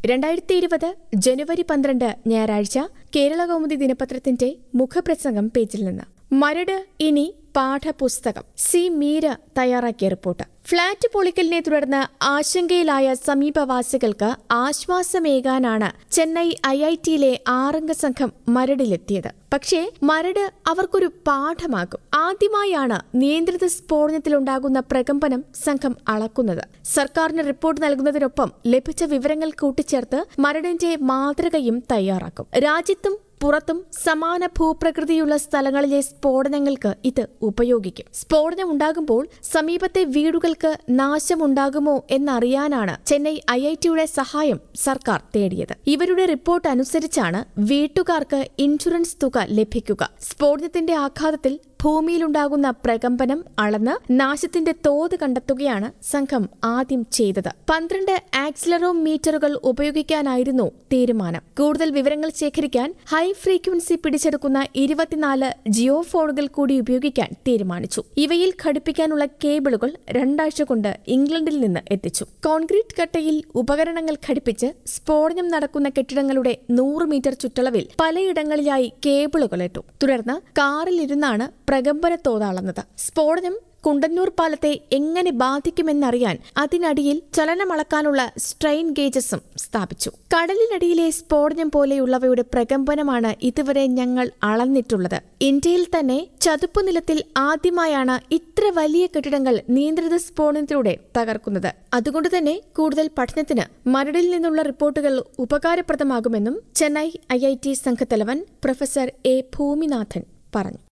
രണ്ടായിരത്തി ഇരുപത് ജനുവരി പന്ത്രണ്ട് ഞായറാഴ്ച കേരള കൗമുദി ദിനപത്രത്തിന്റെ മുഖപ്രസംഗം പേജിൽ നിന്ന് മരട് ഇനി പാഠപുസ്തകം സി മീര തയ്യാറാക്കിയ റിപ്പോർട്ട് ഫ്ളാറ്റ് പൊളിക്കലിനെ തുടർന്ന് ആശങ്കയിലായ സമീപവാസികൾക്ക് ആശ്വാസമേകാനാണ് ചെന്നൈ ഐ ഐ ടിയിലെ ആറംഗ സംഘം മരടിലെത്തിയത് പക്ഷേ മരട് അവർക്കൊരു പാഠമാകും ആദ്യമായാണ് നിയന്ത്രിത സ്ഫോടനത്തിലുണ്ടാകുന്ന പ്രകമ്പനം സംഘം അളക്കുന്നത് സർക്കാരിന് റിപ്പോർട്ട് നൽകുന്നതിനൊപ്പം ലഭിച്ച വിവരങ്ങൾ കൂട്ടിച്ചേർത്ത് മരടിന്റെ മാതൃകയും തയ്യാറാക്കും രാജ്യത്തും പുറത്തും സമാന ഭൂപ്രകൃതിയുള്ള സ്ഥലങ്ങളിലെ സ്ഫോടനങ്ങൾക്ക് ഇത് ഉപയോഗിക്കും സ്ഫോടനം ഉണ്ടാകുമ്പോൾ സമീപത്തെ വീടുകൾക്ക് നാശമുണ്ടാകുമോ എന്നറിയാനാണ് ചെന്നൈ ഐ ഐ ടിയുടെ സഹായം സർക്കാർ തേടിയത് ഇവരുടെ റിപ്പോർട്ട് അനുസരിച്ചാണ് വീട്ടുകാർക്ക് ഇൻഷുറൻസ് തുക ലഭിക്കുക സ്ഫോടനത്തിന്റെ ആഘാതത്തിൽ ഭൂമിയിലുണ്ടാകുന്ന പ്രകമ്പനം അളന്ന് നാശത്തിന്റെ തോത് കണ്ടെത്തുകയാണ് സംഘം ആദ്യം ചെയ്തത് പന്ത്രണ്ട് ആക്സിലറോമീറ്ററുകൾ ഉപയോഗിക്കാനായിരുന്നു തീരുമാനം കൂടുതൽ വിവരങ്ങൾ ശേഖരിക്കാൻ ഹൈ ഫ്രീക്വൻസി പിടിച്ചെടുക്കുന്ന ഇരുപത്തിനാല് ജിയോ ഫോണുകൾ കൂടി ഉപയോഗിക്കാൻ തീരുമാനിച്ചു ഇവയിൽ ഘടിപ്പിക്കാനുള്ള കേബിളുകൾ രണ്ടാഴ്ച കൊണ്ട് ഇംഗ്ലണ്ടിൽ നിന്ന് എത്തിച്ചു കോൺക്രീറ്റ് കട്ടയിൽ ഉപകരണങ്ങൾ ഘടിപ്പിച്ച് സ്ഫോടനം നടക്കുന്ന കെട്ടിടങ്ങളുടെ നൂറ് മീറ്റർ ചുറ്റളവിൽ പലയിടങ്ങളിലായി കേബിളുകൾ ഇട്ടു തുടർന്ന് കാറിലിരുന്നാണ് പ്രകമ്പന തോതളന്നത് സ്ഫോടനം കുണ്ടന്നൂർ പാലത്തെ എങ്ങനെ ബാധിക്കുമെന്നറിയാൻ അതിനടിയിൽ ചലനമളക്കാനുള്ള സ്ട്രെയിൻ ഗേജസും സ്ഥാപിച്ചു കടലിനടിയിലെ സ്ഫോടനം പോലെയുള്ളവയുടെ പ്രകമ്പനമാണ് ഇതുവരെ ഞങ്ങൾ അളന്നിട്ടുള്ളത് ഇന്ത്യയിൽ തന്നെ ചതുപ്പ് നിലത്തിൽ ആദ്യമായാണ് ഇത്ര വലിയ കെട്ടിടങ്ങൾ നിയന്ത്രിത സ്ഫോടനത്തിലൂടെ തകർക്കുന്നത് അതുകൊണ്ട് തന്നെ കൂടുതൽ പഠനത്തിന് മരടിൽ നിന്നുള്ള റിപ്പോർട്ടുകൾ ഉപകാരപ്രദമാകുമെന്നും ചെന്നൈ ഐ ഐ ടി സംഘത്തലവൻ പ്രൊഫസർ എ ഭൂമിനാഥൻ പറഞ്ഞു